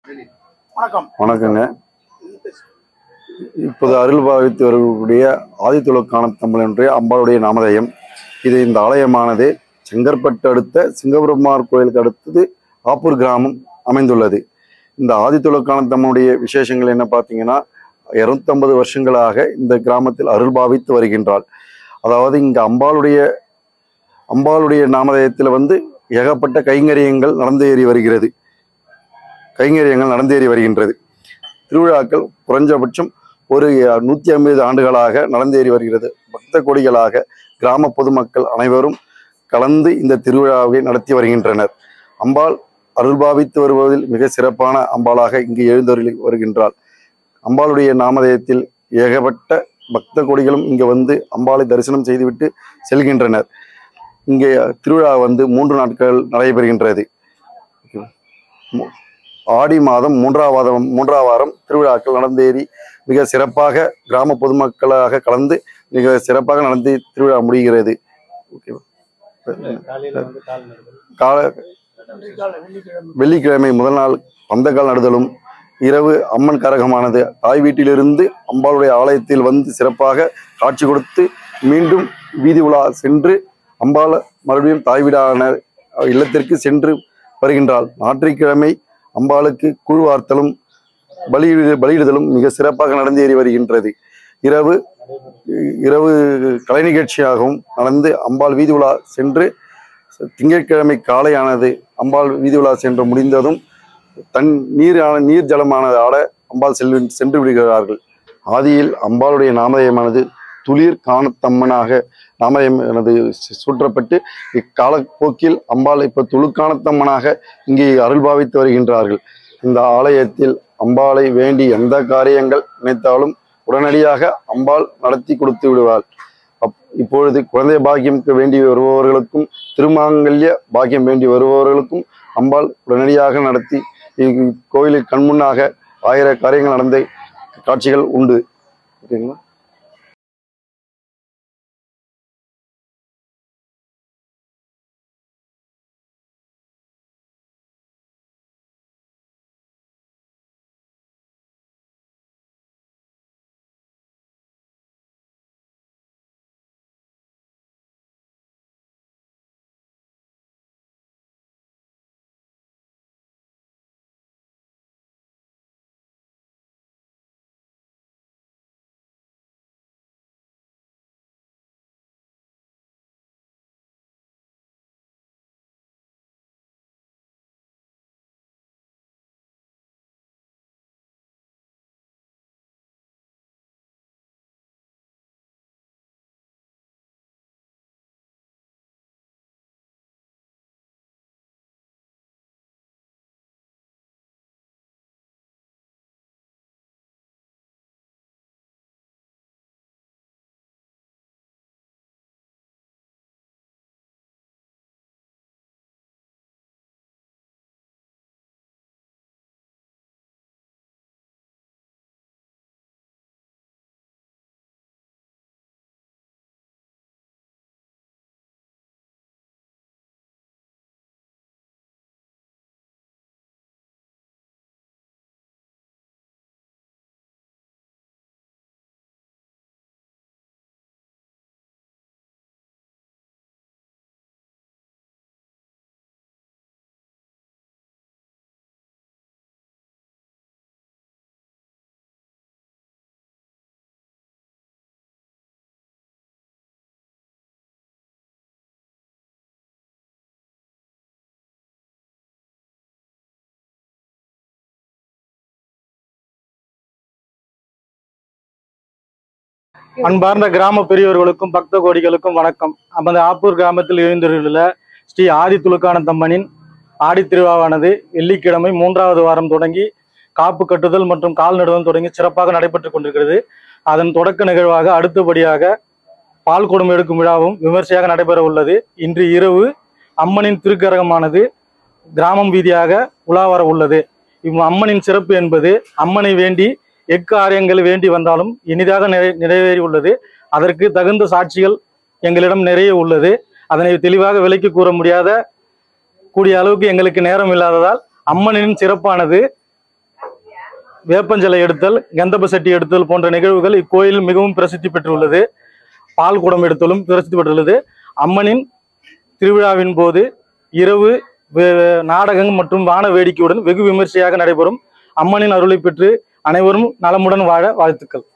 வணக்கம் வணக்கங்க இப்போது அருள் பாவித்து வரக்கூடிய ஆதித்துலக்கான தமிழ் என்ற அம்பாளுடைய நாமதேயம் இது இந்த ஆலயமானது செங்கற்பட்டு அடுத்த சிங்கபெருமார் கோயிலுக்கு அடுத்தது ஆப்பூர் கிராமம் அமைந்துள்ளது இந்த ஆதித்துலக்கான தம்முடைய விசேஷங்கள் என்ன பார்த்தீங்கன்னா இருநூத்தம்பது வருஷங்களாக இந்த கிராமத்தில் அருள் பாவித்து வருகின்றாள் அதாவது இங்க அம்பாளுடைய அம்பாளுடைய நாமதேயத்தில் வந்து ஏகப்பட்ட கைங்கரியங்கள் நடந்தேறி வருகிறது கைங்கரியங்கள் நடந்தேறி வருகின்றது திருவிழாக்கள் குறைஞ்சபட்சம் ஒரு நூற்றி ஐம்பது ஆண்டுகளாக நடந்தேறி வருகிறது பக்த கொடிகளாக கிராம பொதுமக்கள் அனைவரும் கலந்து இந்த திருவிழாவை நடத்தி வருகின்றனர் அம்பாள் அருள்பாவித்து வருவதில் மிக சிறப்பான அம்பாளாக இங்கு எழுந்தருளி வருகின்றாள் அம்பாளுடைய நாமதயத்தில் ஏகப்பட்ட பக்த கொடிகளும் இங்கே வந்து அம்பாளை தரிசனம் செய்துவிட்டு செல்கின்றனர் இங்கே திருவிழா வந்து மூன்று நாட்கள் நடைபெறுகின்றது ஆடி மாதம் மூன்றாம் வாரம் மூன்றாம் வாரம் திருவிழாக்கள் நடந்தேறி மிக சிறப்பாக கிராம பொதுமக்களாக கலந்து மிக சிறப்பாக நடந்து திருவிழா முடிகிறது ஓகேவா கால வெள்ளிக்கிழமை முதல் நாள் பந்தக்கால் நடுதலும் இரவு அம்மன் கரகமானது தாய் வீட்டிலிருந்து அம்பாளுடைய ஆலயத்தில் வந்து சிறப்பாக காட்சி கொடுத்து மீண்டும் வீதி உலா சென்று அம்பாள் மறுபடியும் தாய் வீடான இல்லத்திற்கு சென்று வருகின்றாள் ஞாயிற்றுக்கிழமை அம்பாளுக்கு கூழ்வார்த்தலும் பலியிடு பலியிடுதலும் மிக சிறப்பாக நடந்தேறி வருகின்றது இரவு இரவு கலை நிகழ்ச்சியாகவும் நடந்து அம்பாள் வீதி உலா சென்று திங்கட்கிழமை காலையானது அம்பாள் வீதி உலா சென்று முடிந்ததும் தன் நீர் நீர் ஜலமானது ஆட அம்பாள் செல்வி சென்று விடுகிறார்கள் ஆதியில் அம்பாளுடைய நாமதயமானது துளிர் காணத்தம்மனாக நாமதயம் எனது சூற்றப்பட்டு இக்காலப்போக்கில் அம்பாள் இப்ப துளுக்கானத்தம்மனாக இங்கே அருள்பாவித்து வருகின்றார்கள் இந்த ஆலயத்தில் அம்பாளை வேண்டி எந்த காரியங்கள் நினைத்தாலும் உடனடியாக அம்பாள் நடத்தி கொடுத்து விடுவாள் அப் இப்பொழுது குழந்தை பாக்கியம்க்கு வேண்டி வருபவர்களுக்கும் திருமாங்கல்ய பாக்கியம் வேண்டி வருபவர்களுக்கும் அம்பாள் உடனடியாக நடத்தி இ- கோயிலில் கண்முன்னாக ஆயிர காரியங்கள் நடந்த காட்சிகள் உண்டு ஓகேங்களா அன்பார்ந்த கிராம பெரியவர்களுக்கும் பக்த கோடிகளுக்கும் வணக்கம் நமது ஆப்பூர் கிராமத்தில் எழுந்துள்ள ஸ்ரீ ஆதி துலுக்கானந்தம்மனின் ஆடி திருவிழாவானது வெள்ளிக்கிழமை மூன்றாவது வாரம் தொடங்கி காப்பு கட்டுதல் மற்றும் கால் நடுதல் தொடங்கி சிறப்பாக நடைபெற்றுக் கொண்டிருக்கிறது அதன் தொடக்க நிகழ்வாக அடுத்தபடியாக பால் குடம் எடுக்கும் விழாவும் விமர்சையாக நடைபெற உள்ளது இன்று இரவு அம்மனின் திருக்கரகமானது கிராமம் வீதியாக உலா வர உள்ளது இவ் அம்மனின் சிறப்பு என்பது அம்மனை வேண்டி எக்காரியங்கள் வேண்டி வந்தாலும் இனிதாக நிறை நிறைவேறி உள்ளது அதற்கு தகுந்த சாட்சிகள் எங்களிடம் நிறைய உள்ளது அதனை தெளிவாக விலைக்கு கூற முடியாத கூடிய அளவுக்கு எங்களுக்கு நேரம் இல்லாததால் அம்மனின் சிறப்பானது வேப்பஞ்சலை எடுத்தல் கந்தப சட்டி எடுத்தல் போன்ற நிகழ்வுகள் இக்கோயில் மிகவும் பிரசித்தி பெற்றுள்ளது பால் குடம் எடுத்தலும் பிரசித்தி பெற்றுள்ளது அம்மனின் திருவிழாவின் போது இரவு வே- நாடகம் மற்றும் வான வேடிக்கையுடன் வெகு விமர்சையாக நடைபெறும் அம்மனின் அருளை பெற்று அனைவரும் நலமுடன் வாழ வாழ்த்துக்கள்